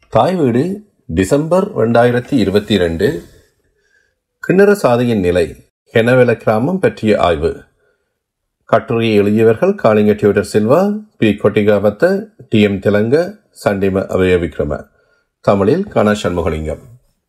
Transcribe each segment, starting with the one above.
தாய் வீடு டிசம்பர் ரெண்டாயிரத்தி இருபத்தி ரெண்டு கிண்ணற சாதியின் நிலை ஹெனவெல கிராமம் பற்றிய ஆய்வு கட்டுரையை எழுதியவர்கள் Kalinga Tudor Silva P Kotikawatta D M Dilanka Sandima Abaya Wickrama தமிழில் கன சண்முகலிங்கம்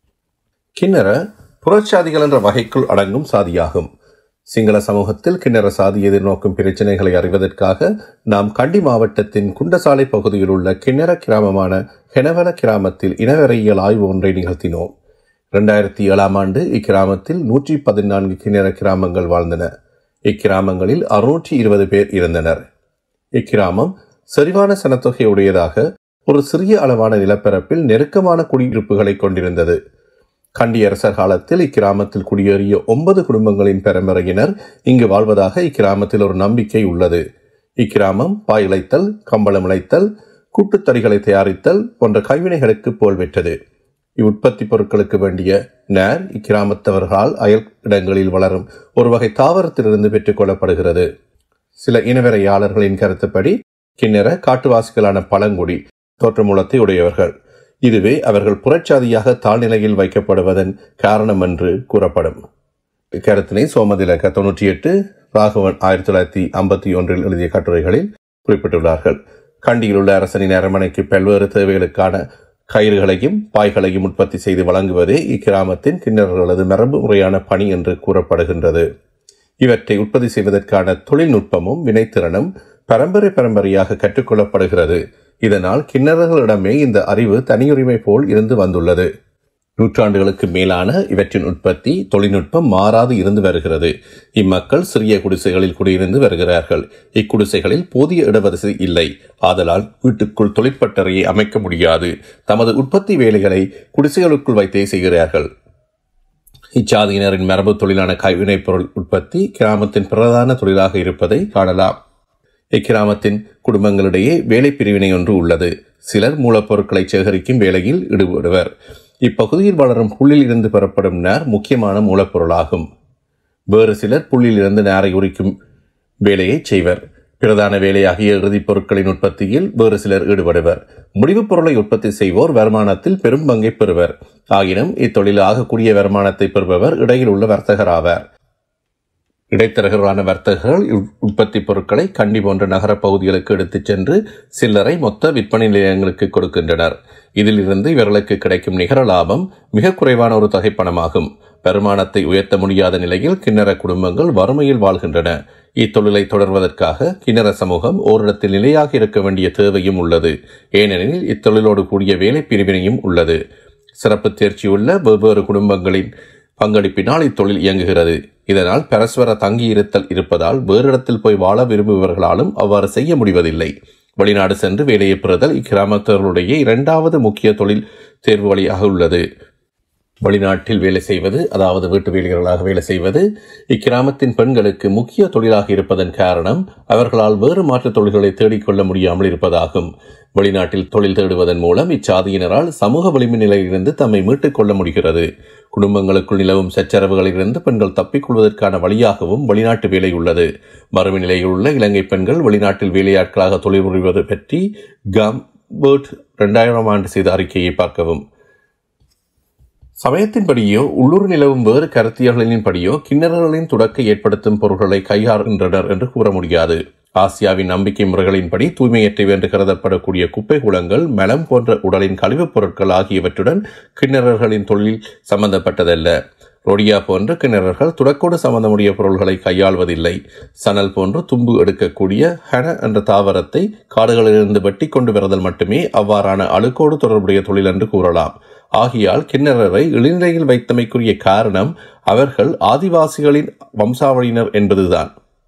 கிண்ணற புறச்சாதிகள் என்ற வகைக்குள் அடங்கும் சாதியாகும் சிங்கள சமூகத்தில் கிண்ணற சாதி எதிர்நோக்கும் பிரச்சனைகளை அறிவதற்காக நாம் கண்டி மாவட்டத்தின் குண்டசாலை பகுதியில் உள்ள கிண்ணற கிராமமான ஹெனவல கிராமத்தில் இனவரையியல் ஆய்வு ஒன்றை நிகழ்த்தினோம் இரண்டாயிரத்தி ஏழாம் ஆண்டு இக்கிராமத்தில் நூற்றி பதினான்கு கிண்ணற கிராமங்கள் வாழ்ந்தன இக்கிராமங்களில் அறுநூற்றி இருபது பேர் இருந்தனர் இக்கிராமம் செறிவான சனத்தொகை உடையதாக ஒரு சிறிய அளவான நிலப்பரப்பில் நெருக்கமான குடியிருப்புகளை கொண்டிருந்தது கண்டி அரசர் காலத்தில் இக்கிராமத்தில் குடியேறிய ஒன்பது குடும்பங்களின் பரம்பரையினர் இங்கு வாழ்வதாக இக்கிராமத்தில் ஒரு நம்பிக்கை உள்ளது இக்கிராமம் பாய் இழைத்தல் கம்பளம் இழைத்தல் கூட்டுத்தறிகளை தயாரித்தல் போன்ற கைவினைகளுக்கு புகழ் பெற்றது இவ்வுற்பத்தி பொருட்களுக்கு வேண்டிய நேர் இக்கிராமத்தவர்களால் அயல் இடங்களில் வளரும் ஒரு வகை தாவரத்திலிருந்து பெற்றுக் கொள்ளப்படுகிறது சில இனவரையாளர்களின் கருத்துப்படி கிண்ணற காட்டுவாசிகளான பழங்குடி தோற்றமூலத்தை உடையவர்கள் இதுவே அவர்கள் புறச்சாதியாக தாழ்நிலையில் வைக்கப்படுவதன் காரணம் என்று கூறப்படும் இக்கருத்தினை சோமதிலக தொன்னூற்றி எட்டு ராகவன் ஆயிரத்தி தொள்ளாயிரத்தி ஐம்பத்தி ஒன்றில் எழுதிய கட்டுரைகளில் குறிப்பிட்டுள்ளார்கள் கண்டியில் உள்ள அரசனின் அரண்மனைக்கு பல்வேறு தேவைகளுக்கான கயிறுகளையும் பாய்களையும் உற்பத்தி செய்து வழங்குவதே இக்கிராமத்தின் கிண்ணறர்களது மரபு முறையான பணி என்று கூறப்படுகின்றது இவற்றை உற்பத்தி செய்வதற்கான தொழில்நுட்பமும் வினைத்திறனும் பரம்பரை பரம்பரையாக கற்றுக்கொள்ளப்படுகிறது இதனால் கிண்ணறர்களிடமே இந்த அறிவு தனியுரிமை போல் இருந்து வந்துள்ளது நூற்றாண்டுகளுக்கு மேலான இவற்றின் உற்பத்தி தொழில்நுட்பம் மாறாது இருந்து வருகிறது இம்மக்கள் சிறிய குடிசைகளில் குடியிருந்து வருகிறார்கள் இக்குடிசைகளில் போதிய இடவசதி இல்லை ஆதலால் வீட்டுக்குள் தொழிற்பட்டறையை அமைக்க முடியாது தமது உற்பத்தி வேலைகளை குடிசைகளுக்குள் வைத்தே செய்கிறார்கள் இச்சாதியினரின் மரபு தொழிலான கைவினைப் பொருள் உற்பத்தி கிராமத்தின் பிரதான தொழிலாக இருப்பதை காணலாம் இக்கிராமத்தின் குடும்பங்களிடையே வேலை பிரிவினை ஒன்று உள்ளது சிலர் மூலப்பொருட்களை சேகரிக்கும் வேலையில் ஈடுபடுவர் இப்பகுதியில் வளரும் புல்லில் இருந்து பெறப்படும் நார் முக்கியமான மூலப்பொருளாகும் வேறு சிலர் புல்லில் இருந்து நாரை உரிக்கும் வேலையை செய்வர் பிரதான வேலையாகிய இறுதிப் பொருட்களின் உற்பத்தியில் வேறு சிலர் ஈடுபடுவர் முடிவுப் பொருளை உற்பத்தி செய்வோர் வருமானத்தில் பெரும் பங்கை பெறுவர் ஆயினும் இத்தொழில் ஆகக்கூடிய வருமானத்தை பெறுபவர் இடையில் உள்ள வர்த்தகர் ஆவார் இடைத்தரகரான வர்த்தகர்கள் உற்பத்தி பொருட்களை கண்டி போன்ற நகர பகுதிகளுக்கு எடுத்துச் சென்று சில்லறை மொத்த விற்பனை நிலையங்களுக்கு கொடுக்கின்றனர் இதிலிருந்து இவர்களுக்கு கிடைக்கும் நிகர லாபம் மிக குறைவான ஒரு தொகை பணமாகும் வருமானத்தை உயர்த்த முடியாத நிலையில் கிண்ணற குடும்பங்கள் வறுமையில் வாழ்கின்றன இத்தொழிலை தொடர்வதற்காக கிண்ணற சமூகம் ஓரிடத்தில் நிலையாக இருக்க வேண்டிய தேவையும் உள்ளது ஏனெனில் இத்தொழிலோடு கூடிய வேலை பிரிவினையும் உள்ளது சிறப்பு தேர்ச்சியுள்ள வெவ்வேறு குடும்பங்களின் பங்களிப்பினால் இத்தொழில் இயங்குகிறது இதனால் பரஸ்பர தங்கியிருத்தல் இருப்பதால் வேறு இடத்தில் போய் வாழ விரும்புபவர்களாலும் அவ்வாறு செய்ய முடிவதில்லை வெளிநாடு சென்று வேலையை பெறுதல் இக்கிராமத்தவர்களுடைய இரண்டாவது முக்கிய தொழில் தேர்வு வழியாக உள்ளது வெளிநாட்டில் வேலை செய்வது அதாவது வீட்டு வேலைகளாக வேலை செய்வது இக்கிராமத்தின் பெண்களுக்கு முக்கிய தொழிலாக இருப்பதன் காரணம் அவர்களால் வேறு மாற்றுத் தொழில்களை தேடிக்கொள்ள முடியாமல் இருப்பதாகும் வெளிநாட்டில் தொழில் தேடுவதன் மூலம் இச்சாதியினரால் சமூக வலிமை நிலையிலிருந்து தம்மை மீட்டுக் கொள்ள முடிகிறது குடும்பங்களுக்குள் நிலவும் சச்சரவுகளிலிருந்து பெண்கள் தப்பிக்கொள்வதற்கான வழியாகவும் வெளிநாட்டு வேலை உள்ளது மறுமை நிலையில் உள்ள இலங்கை பெண்கள் வெளிநாட்டில் வேலையாட்களாக தொழில் புரிவது பற்றி கம்பர்ட் இரண்டாயிரம் ஆண்டு செய்த அறிக்கையை பார்க்கவும் சமயத்தின்படியோ உள்ளூர் நிலவும் வேறு கருத்தியல்களின்படியோ கிண்ணறர்களின் தொடக்க ஏற்படுத்தும் பொருள்களை கையாளுகின்றனர் என்று கூற முடியாது ஆசியாவின் நம்பிக்கை முறைகளின்படி தூய்மையற்றவை என்று கருதப்படக்கூடிய குப்பை குளங்கள் மலம் போன்ற உடலின் கழிவுப் பொருட்கள் ஆகியவற்றுடன் கிண்ணறர்களின் தொழில் சம்பந்தப்பட்டதல்ல ரொடியா போன்ற கிணறர்கள் துடக்கோடு சம்பந்தமுடைய பொருள்களை கையாள்வதில்லை சணல் போன்று தும்பு எடுக்கக்கூடிய ஹன என்ற தாவரத்தை காடுகளிலிருந்து வெட்டி கொண்டு வருதல் மட்டுமே அவ்வாறான அழுக்கோடு தொடர்புடைய தொழில் என்று கூறலாம் ஆகியால் கிண்ணறரை இழிநிலையில் வைத்தமைக்குரிய காரணம் அவர்கள் ஆதிவாசிகளின் வம்சாவளியினர் என்பதுதான்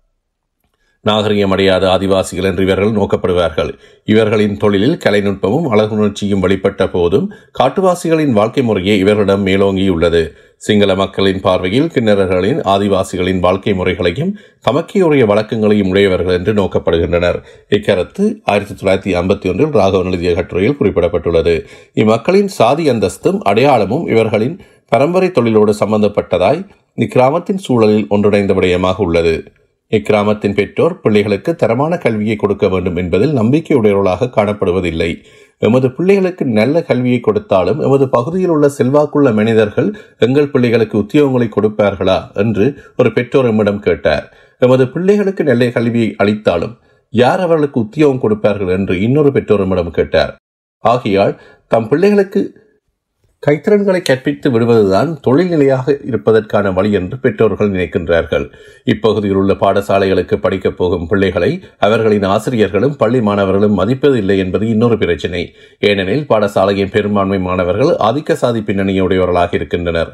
நாகரிகமடையாத ஆதிவாசிகள் என்று இவர்கள் நோக்கப்படுவார்கள் இவர்களின் தொழிலில் கலைநுட்பமும் அழகுணர்ச்சியும் வெளிப்பட்ட போதும் காட்டுவாசிகளின் வாழ்க்கை முறையே இவர்களிடம் மேலோங்கியுள்ளது சிங்கள மக்களின் பார்வையில் கிண்ணறர்களின் ஆதிவாசிகளின் வாழ்க்கை முறைகளையும் தமக்கையுடைய வழக்கங்களையும் உடையவர்கள் என்று நோக்கப்படுகின்றனர் இக்கருத்து ஆயிரத்தி தொள்ளாயிரத்தி ஐம்பத்தி ஒன்றில் ராகவன் எழுதிய கட்டுரையில் குறிப்பிடப்பட்டுள்ளது இம்மக்களின் சாதி அந்தஸ்தும் அடையாளமும் இவர்களின் பரம்பரை தொழிலோடு சம்பந்தப்பட்டதாய் இக்கிராமத்தின் சூழலில் ஒன்றிணைந்த விடயமாக உள்ளது இக்கிராமத்தின் பெற்றோர் பிள்ளைகளுக்கு தரமான கல்வியை கொடுக்க வேண்டும் என்பதில் நம்பிக்கையுடையவர்களாக காணப்படுவதில்லை எமது பிள்ளைகளுக்கு நல்ல கல்வியை கொடுத்தாலும் எமது பகுதியில் உள்ள செல்வாக்குள்ள மனிதர்கள் எங்கள் பிள்ளைகளுக்கு உத்தியோகங்களை கொடுப்பார்களா என்று ஒரு பெற்றோர் எம்மிடம் கேட்டார் எமது பிள்ளைகளுக்கு நல்ல கல்வியை அளித்தாலும் யார் அவர்களுக்கு உத்தியோகம் கொடுப்பார்கள் என்று இன்னொரு பெற்றோர் எம்மிடம் கேட்டார் ஆகையால் தம் பிள்ளைகளுக்கு கைத்திறன்களை கற்பித்து விடுவதுதான் தொழில்நிலையாக இருப்பதற்கான வழி என்று பெற்றோர்கள் நினைக்கின்றார்கள் இப்பகுதியில் உள்ள பாடசாலைகளுக்கு படிக்கப் போகும் பிள்ளைகளை அவர்களின் ஆசிரியர்களும் பள்ளி மாணவர்களும் மதிப்பதில்லை என்பது இன்னொரு பிரச்சினை ஏனெனில் பாடசாலையின் பெரும்பான்மை மாணவர்கள் ஆதிக்க சாதி பின்னணியுடையவர்களாக இருக்கின்றனர்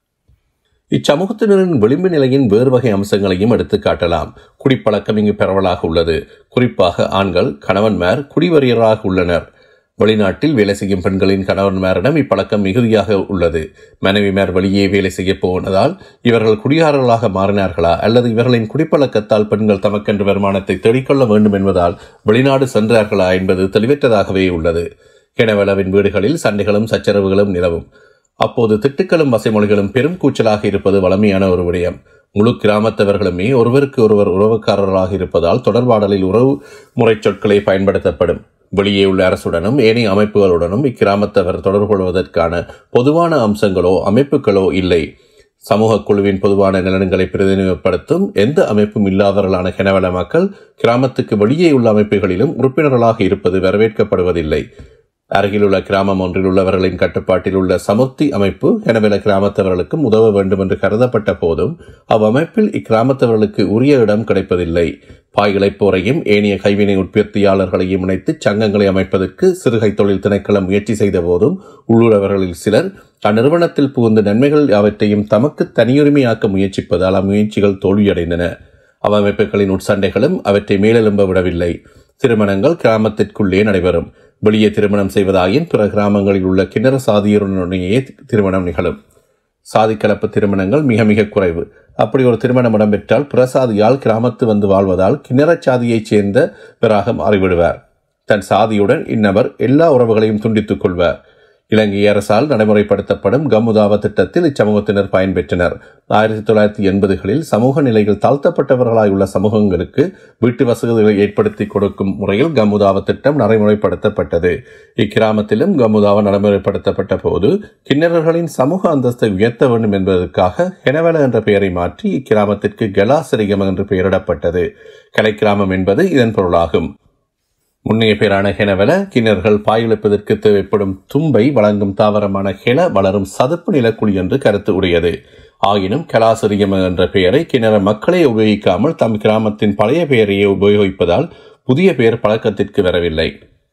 இச்சமூகத்தினரின் விளிம்பு நிலையின் வேறு வகை அம்சங்களையும் எடுத்து காட்டலாம் குடிப்பழக்கம் இங்கு பரவலாக உள்ளது குறிப்பாக ஆண்கள் கணவன்மார் குடிவரியராக உள்ளனர் வெளிநாட்டில் வேலை செய்யும் பெண்களின் கணவன்மாரிடம் இப்பழக்கம் மிகுதியாக உள்ளது மனைவிமார் வெளியே வேலை செய்ய போனதால் இவர்கள் குடியாரர்களாக மாறினார்களா அல்லது இவர்களின் குடிப்பழக்கத்தால் பெண்கள் தமக்கென்று வருமானத்தை தேடிக்கொள்ள வேண்டும் என்பதால் வெளிநாடு சென்றார்களா என்பது தெளிவற்றதாகவே உள்ளது கெனவளவின் வீடுகளில் சண்டைகளும் சச்சரவுகளும் நிலவும் அப்போது திட்டுக்களும் வசைமொழிகளும் பெரும் கூச்சலாக இருப்பது வளமையான ஒரு விடயம் முழு கிராமத்தவர்களுமே ஒருவருக்கு ஒருவர் உறவுக்காரர்களாக இருப்பதால் தொடர்பாடலில் உறவு முறை சொற்களை பயன்படுத்தப்படும் வெளியே உள்ள அரசுடனும் ஏனைய அமைப்புகளுடனும் இக்கிராமத்தவர் தொடர்பு கொள்வதற்கான பொதுவான அம்சங்களோ அமைப்புகளோ இல்லை சமூக குழுவின் பொதுவான நலன்களை பிரதிநிதிப்படுத்தும் எந்த அமைப்பும் இல்லாதவர்களான கெனவள மக்கள் கிராமத்துக்கு வெளியே உள்ள அமைப்புகளிலும் உறுப்பினர்களாக இருப்பது வரவேற்கப்படுவதில்லை அருகிலுள்ள கிராமம் ஒன்றில் உள்ளவர்களின் கட்டுப்பாட்டில் உள்ள சமுர்த்தி அமைப்பு கெனவெல கிராமத்தவர்களுக்கும் உதவ வேண்டும் என்று கருதப்பட்ட போதும் அவ்வமைப்பில் இக்கிராமத்தவர்களுக்கு உரிய இடம் கிடைப்பதில்லை பாய்கிளைப்போரையும் ஏனைய கைவினை உற்பத்தியாளர்களையும் இணைத்து சங்கங்களை அமைப்பதற்கு சிறுகை தொழில் திணைக்களம் முயற்சி செய்த போதும் உள்ளூரவர்களில் சிலர் அந்நிறுவனத்தில் புகுந்த நன்மைகள் அவற்றையும் தமக்கு தனியுரிமையாக்க முயற்சிப்பதால் அம்முயற்சிகள் தோல்வியடைந்தன அவ்வமைப்புகளின் உட்சண்டைகளும் அவற்றை மேலெழும்ப விடவில்லை திருமணங்கள் கிராமத்திற்குள்ளே நடைபெறும் வெளியே திருமணம் செய்வதாயின் பிற கிராமங்களில் உள்ள கிணறு சாதியுடனேயே திருமணம் நிகழும் சாதி கலப்பு திருமணங்கள் மிக மிக குறைவு அப்படி ஒரு திருமணம் இடம்பெற்றால் பிரசாதியால் கிராமத்து வந்து வாழ்வதால் கிணற சாதியைச் சேர்ந்த பிறாக மாறிவிடுவார் தன் சாதியுடன் இந்நபர் எல்லா உறவுகளையும் துண்டித்துக் கொள்வார் இலங்கை அரசால் நடைமுறைப்படுத்தப்படும் கமுதாவ திட்டத்தில் இச்சமூகத்தினர் பயன்பெற்றனர் ஆயிரத்தி தொள்ளாயிரத்தி எண்பதுகளில் சமூக நிலையில் தாழ்த்தப்பட்டவர்களாய் உள்ள சமூகங்களுக்கு வீட்டு வசதிகளை ஏற்படுத்தி கொடுக்கும் முறையில் கமுதாவ திட்டம் நடைமுறைப்படுத்தப்பட்டது இக்கிராமத்திலும் கமுதாவ நடைமுறைப்படுத்தப்பட்ட போது கிண்ணறர்களின் சமூக அந்தஸ்தை உயர்த்த வேண்டும் என்பதற்காக ஹெனவல என்ற பெயரை மாற்றி இக்கிராமத்திற்கு கலாசிரிகம் என்று பெயரிடப்பட்டது கலைக்கிராமம் என்பது இதன் பொருளாகும் முன்னைய பேரான ஹெனவெல கிணறுகள் பாயிழப்பதற்கு தேவைப்படும் தும்பை வழங்கும் தாவரமான ஹெல வளரும் சதுப்பு நிலக்குழி என்று கருத்து உடையது ஆயினும் கலாசிரியம் என்ற பெயரை கிணற மக்களே உபயோகிக்காமல் தம் கிராமத்தின் பழைய பெயரையே உபயோகிப்பதால் புதிய பெயர் பழக்கத்திற்கு வரவில்லை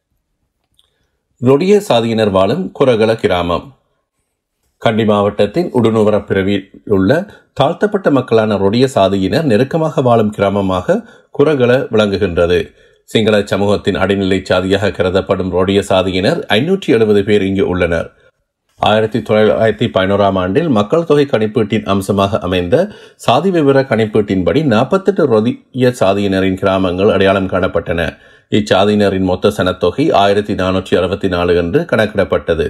நொடிய சாதியினர் வாழும் குரகல கிராமம் கண்டி மாவட்டத்தின் உடுநுவர பிறவியில் உள்ள தாழ்த்தப்பட்ட மக்களான ரொடிய சாதியினர் நெருக்கமாக வாழும் கிராமமாக குரகல விளங்குகின்றது சிங்கள சமூகத்தின் அடிநிலை சாதியாக கருதப்படும் ரோடிய சாதியினர் ஐநூற்றி எழுபது பேர் இங்கு உள்ளனர் ஆயிரத்தி தொள்ளாயிரத்தி பதினோராம் ஆண்டில் மக்கள் தொகை கணிப்பீட்டின் அம்சமாக அமைந்த சாதி விவர கணிப்பீட்டின்படி நாற்பத்தெட்டு ரொதிய சாதியினரின் கிராமங்கள் அடையாளம் காணப்பட்டன இச்சாதியினரின் மொத்த சனத்தொகை ஆயிரத்தி நானூற்றி அறுபத்தி நாலு என்று கணக்கிடப்பட்டது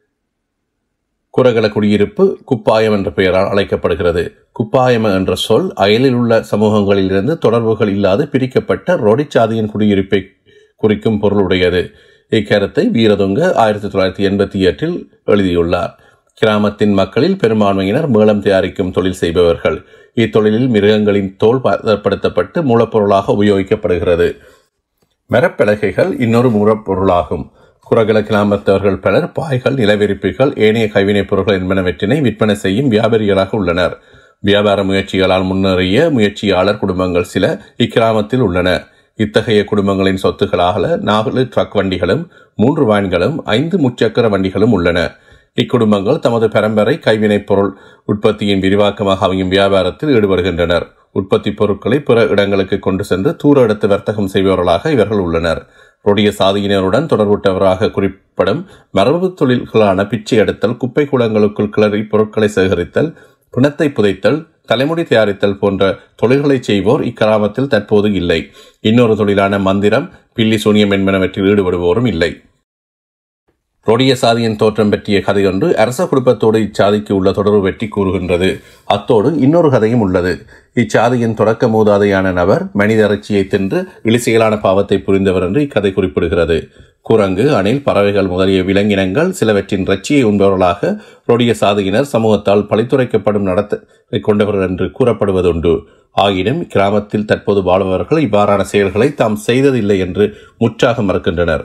குரகல குடியிருப்பு குப்பாயம் என்ற பெயரால் அழைக்கப்படுகிறது குப்பாயம் என்ற சொல் அயலில் உள்ள சமூகங்களிலிருந்து தொடர்புகள் இல்லாது பிரிக்கப்பட்ட ரோடிச்சாதியின் குடியிருப்பை குறிக்கும் பொருளுடையது இக்கருத்தை வீரதுங்க ஆயிரத்தி தொள்ளாயிரத்தி எண்பத்தி எட்டில் எழுதியுள்ளார் கிராமத்தின் மக்களில் பெரும்பான்மையினர் மேளம் தயாரிக்கும் தொழில் செய்பவர்கள் இத்தொழிலில் மிருகங்களின் தோல் பதப்படுத்தப்பட்டு மூலப்பொருளாக உபயோகிக்கப்படுகிறது மரப்பலகைகள் இன்னொரு மூலப்பொருளாகும் குரகல கிராமத்தவர்கள் பலர் பாய்கள் நிலவிரிப்புகள் ஏனைய கைவினைப் பொருட்கள் என்பனவற்றினை விற்பனை செய்யும் வியாபாரிகளாக உள்ளனர் வியாபார முயற்சிகளால் முன்னேறிய முயற்சியாளர் குடும்பங்கள் சில இக்கிராமத்தில் உள்ளன இத்தகைய குடும்பங்களின் சொத்துக்களாக நாலு ட்ரக் வண்டிகளும் மூன்று வேன்களும் ஐந்து முச்சக்கர வண்டிகளும் உள்ளன இக்குடும்பங்கள் தமது பரம்பரை கைவினைப் பொருள் உற்பத்தியின் விரிவாக்கமாக அமையும் வியாபாரத்தில் ஈடுபடுகின்றனர் உற்பத்தி பொருட்களை பிற இடங்களுக்கு கொண்டு சென்று தூர இடத்து வர்த்தகம் செய்பவர்களாக இவர்கள் உள்ளனர் ரொடிய சாதியினருடன் தொடர்புட்டவராக குறிப்பிடும் மரபு தொழில்களான பிச்சை எடுத்தல் குப்பை குளங்களுக்குள் கிளறி பொருட்களை சேகரித்தல் பிணத்தை புதைத்தல் தலைமுடி தயாரித்தல் போன்ற தொழில்களை செய்வோர் இக்கிராமத்தில் தற்போது இல்லை இன்னொரு தொழிலான மந்திரம் பில்லி சூனியம் என்பனவற்றில் ஈடுபடுவோரும் இல்லை ரொடிய சாதியின் தோற்றம் பற்றிய கதையொன்று அரச குடும்பத்தோடு இச்சாதிக்கு உள்ள தொடர்பு பற்றி கூறுகின்றது அத்தோடு இன்னொரு கதையும் உள்ளது இச்சாதியின் தொடக்க மூதாதையான நபர் மனித இறைச்சியை தின்று இழிசெயலான பாவத்தை புரிந்தவர் என்று இக்கதை குறிப்பிடுகிறது குரங்கு அணில் பறவைகள் முதலிய விலங்கினங்கள் சிலவற்றின் இறைச்சியை உண்பவர்களாக ரொடிய சாதியினர் சமூகத்தால் பழித்துரைக்கப்படும் நடத்தை கொண்டவர்கள் என்று கூறப்படுவதுண்டு ஆயினும் கிராமத்தில் தற்போது வாழ்பவர்கள் இவ்வாறான செயல்களை தாம் செய்ததில்லை என்று முற்றாக மறுக்கின்றனர்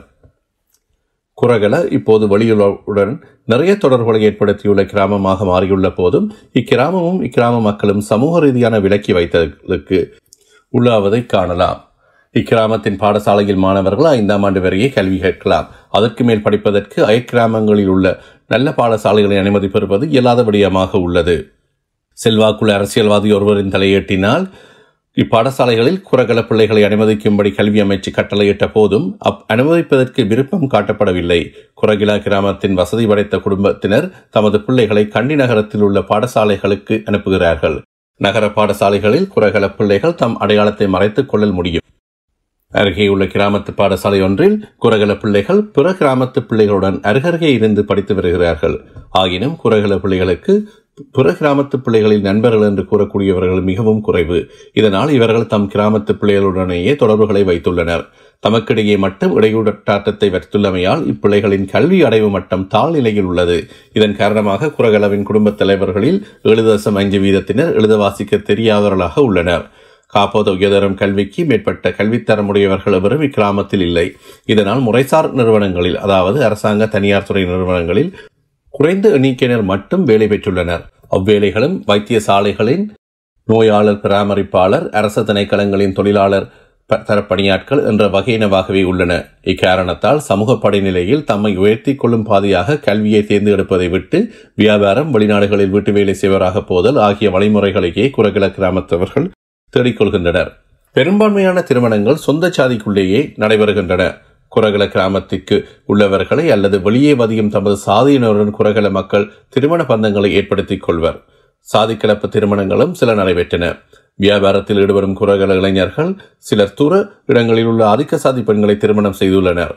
குரகல இப்போது வெளியுறவுடன் நிறைய தொடர்புகளை ஏற்படுத்தியுள்ள கிராமமாக மாறியுள்ள போதும் இக்கிராமமும் இக்கிராம மக்களும் சமூக ரீதியான விலக்கி வைத்தலுக்கு உள்ளாவதை காணலாம் இக்கிராமத்தின் பாடசாலையில் மாணவர்கள் ஐந்தாம் ஆண்டு வரையே கல்வி கேட்கலாம் அதற்கு மேல் படிப்பதற்கு அயக்கிராமங்களில் உள்ள நல்ல பாடசாலைகளை அனுமதி பெறுவது இயலாத விடயமாக உள்ளது செல்வாக்குள்ள அரசியல்வாதி ஒருவரின் தலையேட்டினால் இப்பாடசாலைகளில் குரகல பிள்ளைகளை அனுமதிக்கும்படி கல்வி அமைச்சு கட்டளையிட்ட போதும் அப் அனுமதிப்பதற்கு விருப்பம் காட்டப்படவில்லை குரகிலா கிராமத்தின் வசதி படைத்த குடும்பத்தினர் தமது பிள்ளைகளை கண்டி நகரத்தில் உள்ள பாடசாலைகளுக்கு அனுப்புகிறார்கள் நகர பாடசாலைகளில் குரகல பிள்ளைகள் தம் அடையாளத்தை மறைத்துக் கொள்ளல் முடியும் அருகே உள்ள கிராமத்து பாடசாலை ஒன்றில் குரகல பிள்ளைகள் பிற கிராமத்து பிள்ளைகளுடன் அருகருகே இருந்து படித்து வருகிறார்கள் ஆயினும் குரகல பிள்ளைகளுக்கு பிற கிராமத்து பிள்ளைகளில் நண்பர்கள் என்று கூறக்கூடியவர்கள் மிகவும் குறைவு இதனால் இவர்கள் தம் கிராமத்து பிள்ளைகளுடனேயே தொடர்புகளை வைத்துள்ளனர் தமக்கிடையே மட்டும் இடையூட்டாட்டத்தை வைத்துள்ளமையால் இப்பிள்ளைகளின் கல்வி அடைவு மட்டம் தாழ்நிலையில் உள்ளது இதன் காரணமாக குரகலவின் குடும்பத் தலைவர்களில் ஏழு தசம் அஞ்சு வீதத்தினர் எழுத வாசிக்க தெரியாதவர்களாக உள்ளனர் காப்போத உயர்தரம் கல்விக்கு மேற்பட்ட கல்வித்தரமுடையவர்கள் எவரும் இக்கிராமத்தில் இல்லை இதனால் முறைசார் நிறுவனங்களில் அதாவது அரசாங்க தனியார் துறை நிறுவனங்களில் குறைந்த எண்ணிக்கையினர் மட்டும் வேலை பெற்றுள்ளனர் அவ்வேலைகளும் வைத்தியசாலைகளின் நோயாளர் பராமரிப்பாளர் அரச திணைக்களங்களின் தொழிலாளர் தரப்பணியாட்கள் என்ற வகையினவாகவே உள்ளன இக்காரணத்தால் சமூக படிநிலையில் தம்மை உயர்த்தி கொள்ளும் பாதையாக கல்வியை தேர்ந்தெடுப்பதை விட்டு வியாபாரம் வெளிநாடுகளில் வீட்டு வேலை செய்வராக போதல் ஆகிய வழிமுறைகளையே குரகில கிராமத்தவர்கள் தேடிக்கொள்கின்றனர் பெரும்பான்மையான திருமணங்கள் சொந்த சாதிக்குள்ளேயே நடைபெறுகின்றன குரகல கிராமத்திற்கு உள்ளவர்களை அல்லது வெளியே வதியும் தமது சாதியினருடன் குரகல மக்கள் திருமண பந்தங்களை ஏற்படுத்திக் கொள்வர் சாதி கலப்பு திருமணங்களும் சில நடைபெற்றன வியாபாரத்தில் ஈடுபடும் குரகல இளைஞர்கள் சிலர் தூர இடங்களில் உள்ள ஆதிக்க சாதி பெண்களை திருமணம் செய்துள்ளனர்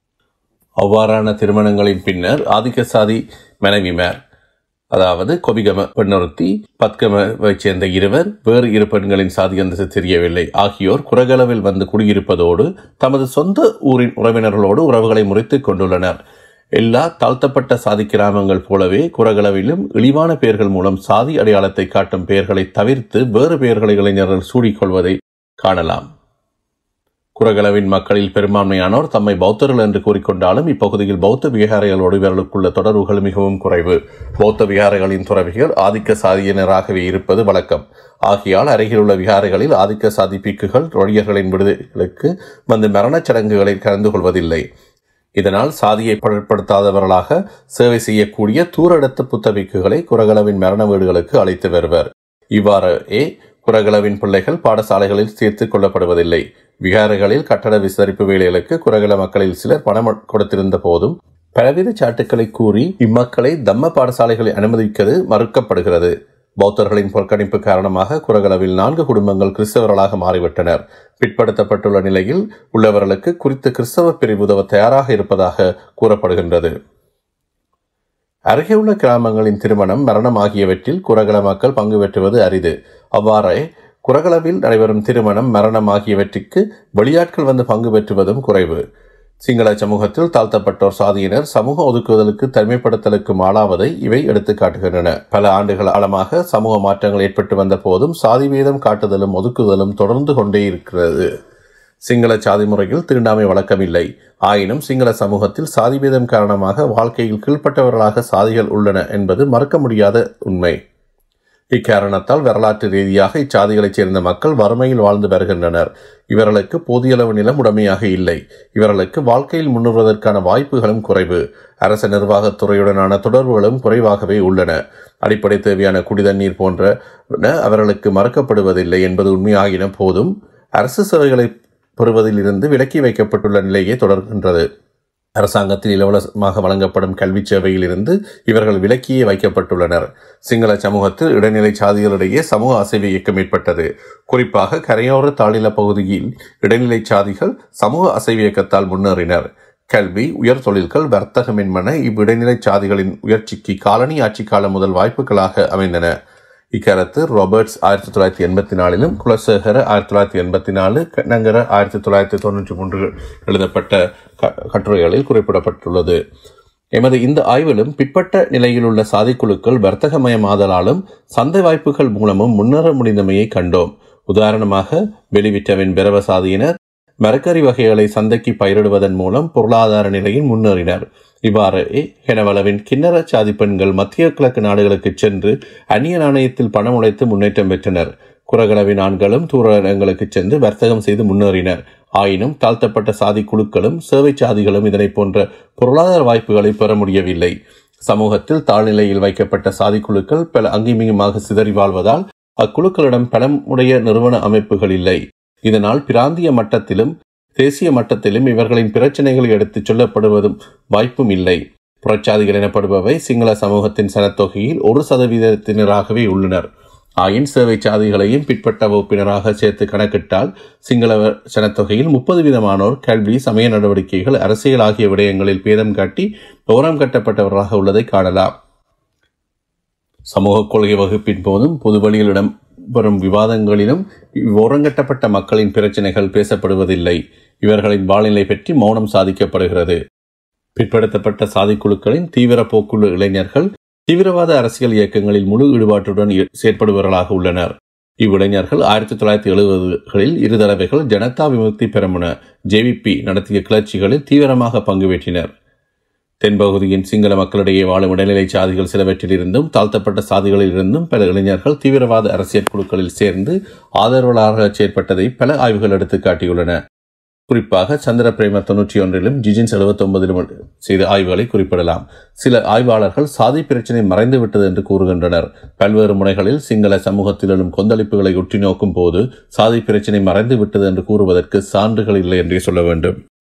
அவ்வாறான திருமணங்களின் பின்னர் ஆதிக்க சாதி மனைவிமார் அதாவது கொபிகம பெண்ணொருத்தி பத்கமவை சேர்ந்த இருவர் வேறு இரு பெண்களின் சாதி அந்தஸ்து தெரியவில்லை ஆகியோர் குரகளவில் வந்து குடியிருப்பதோடு தமது சொந்த ஊரின் உறவினர்களோடு உறவுகளை முறித்துக் கொண்டுள்ளனர் எல்லா தாழ்த்தப்பட்ட சாதி கிராமங்கள் போலவே குரகளவிலும் இழிவான பெயர்கள் மூலம் சாதி அடையாளத்தை காட்டும் பெயர்களை தவிர்த்து வேறு பெயர்களை இளைஞர்கள் சூடிக்கொள்வதை காணலாம் குரகளவின் மக்களில் பெரும்பான்மையானோர் தம்மை பௌத்தர்கள் என்று கூறிக்கொண்டாலும் இப்பகுதியில் பௌத்த விகாரைகளோடு இவர்களுக்குள்ள தொடர்புகள் மிகவும் குறைவு பௌத்த விகாரைகளின் துறவிகள் ஆதிக்க சாதியினராகவே இருப்பது வழக்கம் ஆகியால் அருகிலுள்ள விகாரைகளில் ஆதிக்க சாதி பிக்குகள் ரொழியர்களின் விடுதலுக்கு வந்து மரணச் சடங்குகளில் கலந்து கொள்வதில்லை இதனால் சாதியை பொருட்படுத்தாதவர்களாக சேவை செய்யக்கூடிய தூரடத்த புத்தபிக்குகளை குரகளவின் மரண வீடுகளுக்கு அழைத்து வருவர் இவ்வாறே குரகளவின் பிள்ளைகள் பாடசாலைகளில் சேர்த்துக் கொள்ளப்படுவதில்லை விகாரைகளில் கட்டட விசாரிப்பு வேலைகளுக்கு குரகல மக்களில் சிலர் பணம் கொடுத்திருந்த போதும் பலவித சாட்டுக்களை கூறி இம்மக்களை தம்ம பாடசாலைகளை அனுமதிக்கிறது மறுக்கப்படுகிறது பௌத்தர்களின் புறக்கணிப்பு காரணமாக குரகளவில் நான்கு குடும்பங்கள் கிறிஸ்தவர்களாக மாறிவிட்டனர் பிற்படுத்தப்பட்டுள்ள நிலையில் உள்ளவர்களுக்கு குறித்த கிறிஸ்தவ பிரிவு உதவ தயாராக இருப்பதாக கூறப்படுகின்றது அருகே உள்ள கிராமங்களின் திருமணம் மரணம் ஆகியவற்றில் குரகல மக்கள் பங்கு பெற்றுவது அரிது அவ்வாறே குரகளவில் நடைபெறும் திருமணம் மரணம் ஆகியவற்றிற்கு வெளியாட்கள் வந்து பங்கு பெற்றுவதும் குறைவு சிங்கள சமூகத்தில் தாழ்த்தப்பட்டோர் சாதியினர் சமூக ஒதுக்குதலுக்கு தனிமைப்படுத்தலுக்கும் ஆளாவதை இவை எடுத்துக் காட்டுகின்றன பல ஆண்டுகள் ஆழமாக சமூக மாற்றங்கள் ஏற்பட்டு வந்த போதும் சாதி வீதம் காட்டுதலும் ஒதுக்குதலும் தொடர்ந்து கொண்டே இருக்கிறது சிங்கள சாதி முறையில் தீண்டாமை வழக்கமில்லை ஆயினும் சிங்கள சமூகத்தில் சாதி வீதம் காரணமாக வாழ்க்கையில் கீழ்ப்பட்டவர்களாக சாதிகள் உள்ளன என்பது மறுக்க முடியாத உண்மை இக்காரணத்தால் வரலாற்று ரீதியாக இச்சாதிகளைச் சேர்ந்த மக்கள் வறுமையில் வாழ்ந்து வருகின்றனர் இவர்களுக்கு போதிய அளவு நிலம் உடமையாக இல்லை இவர்களுக்கு வாழ்க்கையில் முன்னுறுவதற்கான வாய்ப்புகளும் குறைவு அரச நிர்வாகத் துறையுடனான தொடர்புகளும் குறைவாகவே உள்ளன அடிப்படை தேவையான குடிதண்ணீர் போன்ற அவர்களுக்கு மறுக்கப்படுவதில்லை என்பது உண்மையாகின போதும் அரசு சேவைகளை பெறுவதில் இருந்து விலக்கி வைக்கப்பட்டுள்ள நிலையே தொடர்கின்றது அரசாங்கத்தில் இலவசமாக வழங்கப்படும் கல்வி சேவையில் இருந்து இவர்கள் விலக்கியே வைக்கப்பட்டுள்ளனர் சிங்கள சமூகத்தில் இடைநிலை சாதிகளிடையே சமூக அசைவு இயக்கம் ஏற்பட்டது குறிப்பாக கரையோர தாழில பகுதியில் இடைநிலை சாதிகள் சமூக அசைவு இயக்கத்தால் முன்னேறினர் கல்வி உயர் தொழில்கள் வர்த்தகம் என்பன இவ்விடைநிலை சாதிகளின் உயர்ச்சிக்கு காலனி ஆட்சி காலம் முதல் வாய்ப்புகளாக அமைந்தன இக்கருத்து ராபர்ட்ஸ் ஆயிரத்தி தொள்ளாயிரத்தி எண்பத்தி நாலிலும் குலசேகர ஆயிரத்தி தொள்ளாயிரத்தி எண்பத்தி நாலு கண்ணங்கர ஆயிரத்தி தொள்ளாயிரத்தி தொண்ணூற்றி மூன்று எழுதப்பட்ட க- கட்டுரைகளில் குறிப்பிடப்பட்டுள்ளது எமது இந்த ஆய்விலும் பிற்பட்ட நிலையில் உள்ள சாதிக்குழுக்கள் வர்த்தகமயமாதலாலும் சந்தை வாய்ப்புகள் மூலமும் முன்னேற முடிந்தமையை கண்டோம் உதாரணமாக வெளிவிட்டவின் பிரவ சாதியினர் மரக்கறி வகைகளை சந்தைக்கு பயிரிடுவதன் மூலம் பொருளாதார நிலையில் முன்னேறினர் இவ்வாறு ஹெனவளவின் கிண்ணற சாதி பெண்கள் மத்திய கிழக்கு நாடுகளுக்கு சென்று அந்நிய நாணயத்தில் பணம் உழைத்து முன்னேற்றம் பெற்றனர் குரகளவின் ஆண்களும் தூர இடங்களுக்கு சென்று வர்த்தகம் செய்து முன்னேறினர் ஆயினும் தாழ்த்தப்பட்ட சாதி குழுக்களும் சேவை சாதிகளும் இதனை போன்ற பொருளாதார வாய்ப்புகளை பெற முடியவில்லை சமூகத்தில் தாழ்நிலையில் வைக்கப்பட்ட சாதி குழுக்கள் பல அங்கிமிங்குமாக சிதறி வாழ்வதால் அக்குழுக்களிடம் பலமுடைய நிறுவன அமைப்புகள் இல்லை இதனால் பிராந்திய மட்டத்திலும் தேசிய மட்டத்திலும் இவர்களின் பிரச்சனைகள் எடுத்துச் சொல்லப்படுவதும் வாய்ப்பும் இல்லை புறச்சாதிகள் எனப்படுபவை சிங்கள சமூகத்தின் சனத்தொகையில் ஒரு சதவீதத்தினராகவே உள்ளனர் ஆயின் சேவை சாதிகளையும் பிற்பட்ட வகுப்பினராக சேர்த்து கணக்கிட்டால் சிங்கள சனத்தொகையில் முப்பது வீதமானோர் கல்வி சமய நடவடிக்கைகள் அரசியல் ஆகிய விடயங்களில் பேதம் காட்டி ஓரம் கட்டப்பட்டவர்களாக உள்ளதை காணலாம் சமூக கொள்கை வகுப்பின் போதும் பொது வழியில் இடம்பெறும் விவாதங்களிலும் ஓரங்கட்டப்பட்ட மக்களின் பிரச்சனைகள் பேசப்படுவதில்லை இவர்களின் வாழ்நிலை பற்றி மௌனம் சாதிக்கப்படுகிறது பிற்படுத்தப்பட்ட சாதிக்குழுக்களின் தீவிர போக்குள்ள இளைஞர்கள் தீவிரவாத அரசியல் இயக்கங்களில் முழு ஈடுபாட்டுடன் இ- செயற்படுபவர்களாக உள்ளனர் இவ்விளைஞர்கள் ஆயிரத்தி தொள்ளாயிரத்தி எழுபதுகளில் இரு தடவைகள் ஜனதா விமுக்தி பெரமுன ஜேவிபி நடத்திய கிளர்ச்சிகளில் தீவிரமாக பங்கு பெற்றினர் தென்பகுதியின் சிங்கள மக்களிடையே வாழும் இடைநிலை சாதிகள் சிலவற்றிலிருந்தும் தாழ்த்தப்பட்ட சாதிகளில் இருந்தும் பல இளைஞர்கள் தீவிரவாத அரசியல் குழுக்களில் சேர்ந்து ஆதரவாளராக செயற்பட்டதை பல ஆய்வுகள் எடுத்து காட்டியுள்ளன குறிப்பாக சந்திர பிரேம தொன்னூற்றி ஒன்றிலும் ஜிஜின்ஸ் எழுபத்தி ஒன்பதிலும் செய்த ஆய்வுகளை குறிப்பிடலாம் சில ஆய்வாளர்கள் சாதி பிரச்சினை மறைந்து விட்டது என்று கூறுகின்றனர் பல்வேறு முனைகளில் சிங்கள சமூகத்தில் எழும் கொந்தளிப்புகளை உற்று நோக்கும் போது சாதி பிரச்சினை மறைந்து விட்டது என்று கூறுவதற்கு சான்றுகள் இல்லை என்றே சொல்ல வேண்டும்